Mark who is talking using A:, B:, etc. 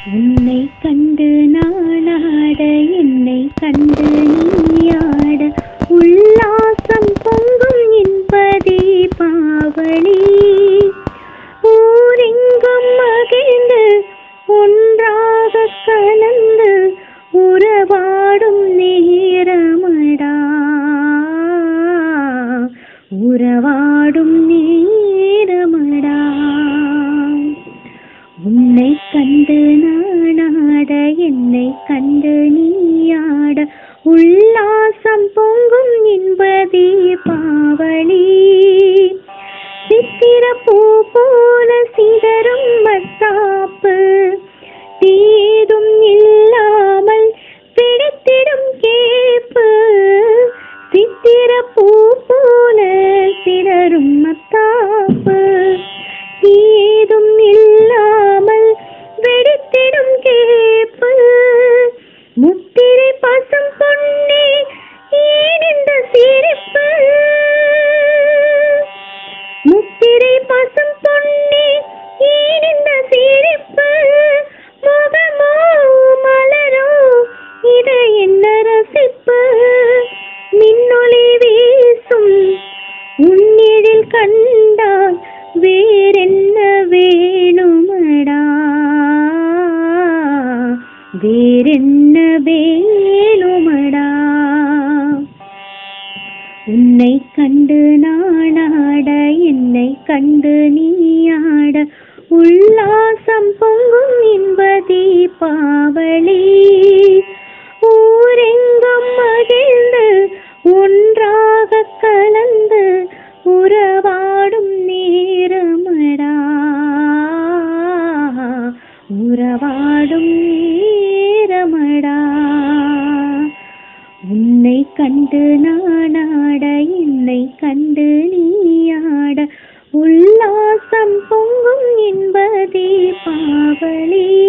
A: உன்னை கண்டு நானாட என்னை கண்டு நீயாட உல்லாசம் பொங்கும் என்பதே பாவளி ஊரெங்கும் மகிழ்ந்து ஒன்றாக கலந்து உறவாடும் நேரமடா உறவாடும் நேரமடா உன்னை கண்டு நானாட என்னை கண்டு நீயாட உல்லாசம் பொங்கும் என்பதே பாவளி சித்திர பூ போல சிதறும் மத்தாப்பு தீதும் இல்லாமல் பிடித்திடும் கேப்பு சித்திர பூ போல சிதறும் மத்தாப்பு ஏதும் இல்லாமல் வெடித்திடும் கேப்பு முத்திரை பசும் பொன்னே ஏன் இந்த சிரிப்பு முத்திரை பசும் பொன்னே ஏன் இந்த சிரிப்பு முகமோ மலரோ இது என்ன ரசிப்பு மின்னொளி வீசும் உன்னிழில் கண்டால் வேறென்ன வேணுமடா வேறென்ன வேணுமடா உன்னை கண்டு நானாட என்னை கண்டு நீயாட உல்லாசம் பொங்கும் என்பதே பாவளி ஊரெங்கும் மகிழ்ந்து ஒன்றாக கலந்து உறவாடும் நேரமடா உறவாடும் நேரமடா உன்னை கண்டு நானாட என்னை கண்டு நீயாட உல்லாசம் பொங்கும் என்பதே பாவளி